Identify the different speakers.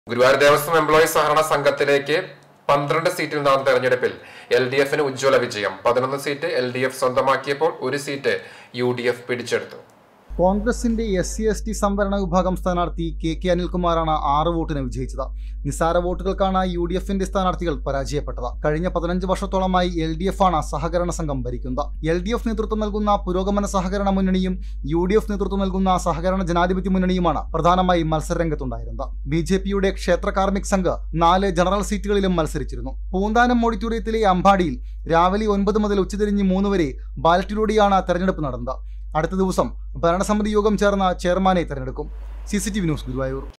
Speaker 1: Guruvayur Devaswom employees സഹകരണ സംഘത്തിലേക്ക് പന്ത്രണ്ട് സീറ്റിൽ നടന്ന തെരഞ്ഞെടുപ്പിൽ എൽ ഡി എഫിന് ഉജ്ജ്വല വിജയം പതിനൊന്ന് സീറ്റ് എൽ ഡി എഫ് സ്വന്തമാക്കിയപ്പോൾ ഒരു സീറ്റ് യു ഡി എഫ് പിടിച്ചെടുത്തു
Speaker 2: കോൺഗ്രസിന്റെ എസ് സി എസ് ടി സംവരണ വിഭാഗം സ്ഥാനാർത്ഥി കെ കെ അനിൽകുമാറാണ് ആറ് വോട്ടിന് വിജയിച്ചത് നിസാര വോട്ടുകൾക്കാണ് യു ഡി എഫിന്റെ സ്ഥാനാർത്ഥികൾ പരാജയപ്പെട്ടത് കഴിഞ്ഞ പതിനഞ്ച് വർഷത്തോളമായി എൽ ഡി എഫ് ആണ് സഹകരണ സംഘം ഭരിക്കുന്നത് എൽ ഡി എഫ് നേതൃത്വം നൽകുന്ന പുരോഗമന സഹകരണ മുന്നണിയും യു ഡി എഫ് നേതൃത്വം നൽകുന്ന സഹകരണ ജനാധിപത്യ മുന്നണിയുമാണ് പ്രധാനമായും മത്സരരംഗത്തുണ്ടായിരുന്നത് ബി ജെ പിയുടെ ക്ഷേത്ര കാർമിക് സംഘ് നാല് ജനറൽ സീറ്റുകളിലും മത്സരിച്ചിരുന്നു പൂന്താനം ഓഡിറ്റോറിയത്തിലെ അമ്പാടിയിൽ രാവിലെ ഒൻപത് മുതൽ ഉച്ചതിരിഞ്ഞ് മൂന്ന് വരെ ബാലറ്റിലൂടെയാണ് തെരഞ്ഞെടുപ്പ് നടന്നത് അടുത്ത ദിവസം ഭരണസമിതി യോഗം ചേർന്ന ചെയർമാനെ തെരഞ്ഞെടുക്കും C C T V news Guruvayur